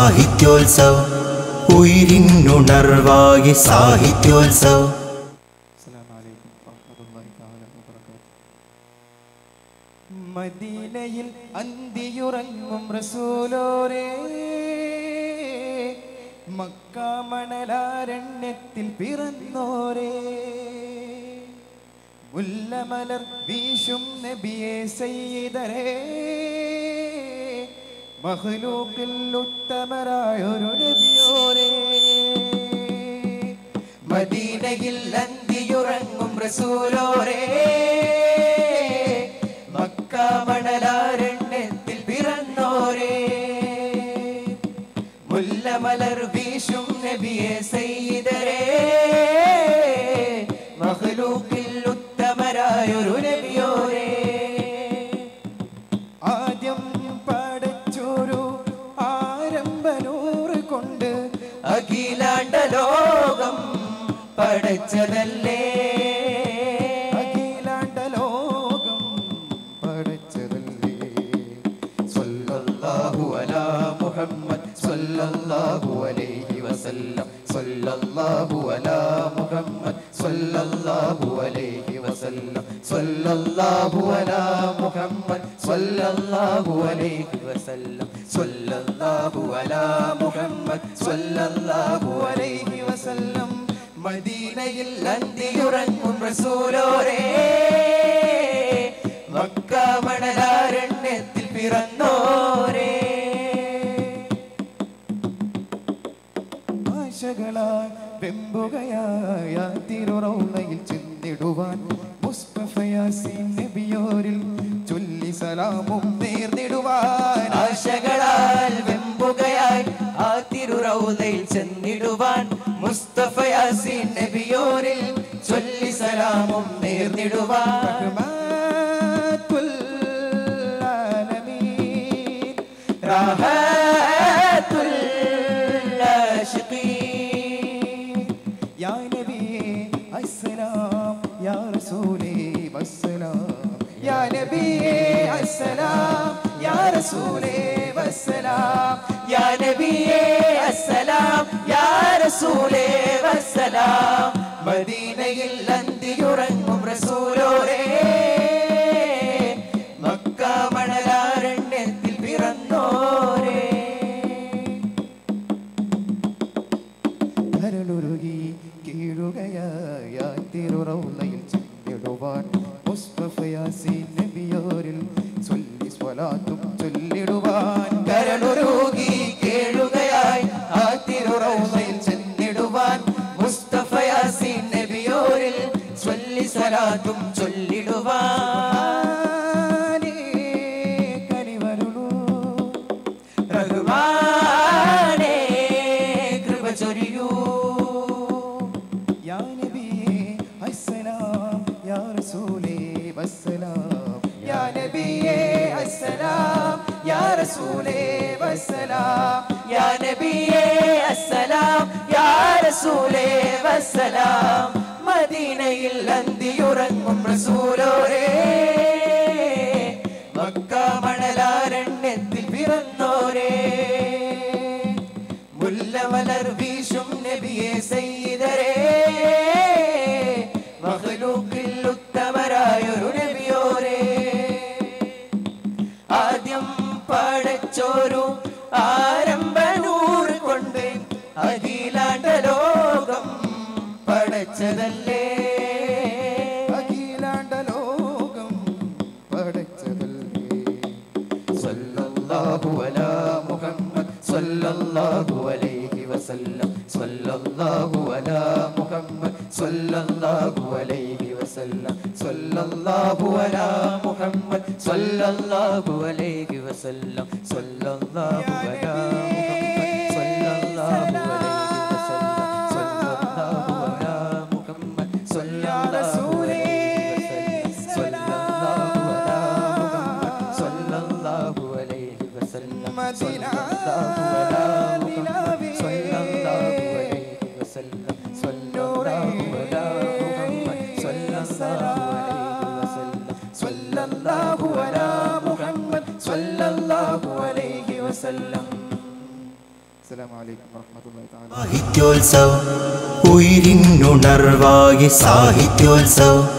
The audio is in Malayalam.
സാഹിത്യോത്സവ് ഉയിരിനുണർവാകി സാഹിത്യോത്സവ് السلام عليكم ورحمة الله تعالى وبركاته മദീനയിൽ അന്തിയുറങ്ങും റസൂലോരേ മക്കാമണലാരണ്യത്തിൽ പിറന്നോരേ മുല്ലമലർ വീശും നബിയെ സയ്യിദരേ മഹ്ലൂക്കിൽ ഉത്തമരായൊരു നബിയോരേ മദീനയിൽ അന്തിയുറങ്ങും റസൂലോരേ മക്കാമണലാരണ്യത്തിൽ പിറന്നോരേ മുല്ലമലർ വീശും നബിയെ സയ്യിദരേ മഹ്ലൂക്കിൽ ഉത്തമരായൊരു നബിയോരേ ആദ്യം പടച്ചൊരു ആരംഭനൂറ് കൊണ്ട് അഖിലാണ്ട ലോകം പടച്ചതല്ലേ അഖിലാണ്ട ലോകം പടച്ചതല്ലേ സ്വല്ലല്ലാഹു അലാ മുഹമ്മദ് സ്വല്ലല്ലാഹു അലൈഹി വസല്ലം സ്വല്ലല്ലാഹു അലാ മുഹമ്മദ് സ്വല്ലല്ലാഹു അലൈഹി വസല്ലം സ്വല്ലല്ലാഹു അലാ മുഹമ്മദ് സ്വല്ലല്ലാഹു അലൈഹി വസല്ലം സ്വല്ലല്ലാഹു അലാ മുഹമ്മദ് സ്വല്ലല്ലാഹു അലൈഹി വസല്ലം മദീനയിൽ അന്തിയുറങ്ങും റസൂലോരേ മക്ക മണലാരണ്യത്തിൽ പിറന്നോരേ ആശകളാൽ വെമ്പുകയായ തിരുറൗലയിൽ ചെന്നിടുവാൻ മുസ്തഫയാസീൻ നബിയോരിൽ ചൊല്ലി സലാമും നേർന്നിടുവാൻ ആശകളാൽ വെമ്പുകയായി ആ തിരുറൗലയിൽ ചെന്നിടുവാൻ മുസ്തഫയാസീൻ നബിയോരിൽ ചൊല്ലി സലാമും നേർന്നിടുവാൻ റഹ്മത്തുൽ ആലമീൻ രാഹത്തുൽ ആശിഖീൻ യാ നബിയേ അസ്സലാം യാ റസൂലേ വസ്സലാം യാ നബിയേ അസ്സലാം യാ റസൂലേ വസ്സലാം യാ നബിയേ അസ്സലാം യാ റസൂലേ വസ്സലാം മദീനയിൽ അന്തിയുറങ്ങും റസൂലോരേ മക്ക മണലാരണ്യത്തിൽ പിറന്നോരേ കരളുരുകി കീഴുകയായ തിരുറൗലയിൽ ചെന്നിടുവാൻ മുസ്തഫയാസീൻ നബിയോരിൽ ചൊല്ലി സ്വലാത്തും ചൊല്ലിടുവാൻ കരളുരുകി കേഴുകയായി ആ തിരുറൗലയിൽ ചെന്നിടുവാൻ മുസ്തഫയാസീൻ നബിയോരിൽ ചൊല്ലി സ്വലാത്തും ചൊല്ലിടുവാൻ കനിവരുളൂ റഹ്മാനേ കൃപ ചൊരിയൂ യാ നബിയേ അസ്സലാം യാ റസൂലേ വസ്സലാം യാ നബിയേ അസ്സലാം യാ റസൂലേ വസ്സലാം യാ നബിയേ അസ്സലാം യാ റസൂലേ വസ്സലാം മദീനയിൽ അന്തിയുറങ്ങും റസൂലോരേ മക്ക മണലാരണ്യത്തിൽ പിറന്നോരേ മുല്ലമലർ വീശും നബിയെ സയ്യിദരേ മഖ്ലൂക്കിൽ ഉത്തമരായൊരു നബിയോരേ ആദ്യം പടച്ചോരു ആരംഭനൂറ് കൊണ്ട് അഖിലാണ്ട ലോകം പടച്ചതല്ലേ അഖിലാണ്ട ലോകം പടച്ചതല്ലേ സല്ലല്ലാഹു അലാ മുഹമ്മദ് സല്ലല്ലാഹു അലൈഹി വസല്ലം സല്ലല്ലാഹു അലാ മുഹമ്മദ് സല്ലല്ലാഹു അലൈഹി വസല്ലം സല്ലല്ലാഹു അലാ മുഹമ്മദ് സല്ലല്ലാഹു അലൈഹി വസല്ലം സല്ലല്ലാഹു അലാ മുഹമ്മദ് സല്ലല്ലാഹു അലൈഹി വസല്ലം സല്ലല്ലാഹു അലാ മുഹമ്മദ് സല്ലല്ലാഹു അലൈഹി വസല്ലം സല്ലല്ലാഹു അലാ മുഹമ്മദ് സല്ലല്ലാഹു അലൈഹി വസല്ലം സല്ലല്ലാഹു അലാ മുഹമ്മദ് സല്ലല്ലാഹു അലൈഹി വസല്ലം സല്ലല്ലാഹു അലാ മുഹമ്മദ് സല്ലല്ലാഹു അലൈഹി വസല്ലം സല്ലല്ലാഹു അലാ മുഹമ്മദ് സല്ലല്ലാഹു അലൈഹി വസല്ലം السلام عليكم ورحمة الله تعالى സാഹിത്യോത്സവ് ഉയിരിനുണർവായി സാഹിത്യോത്സവ്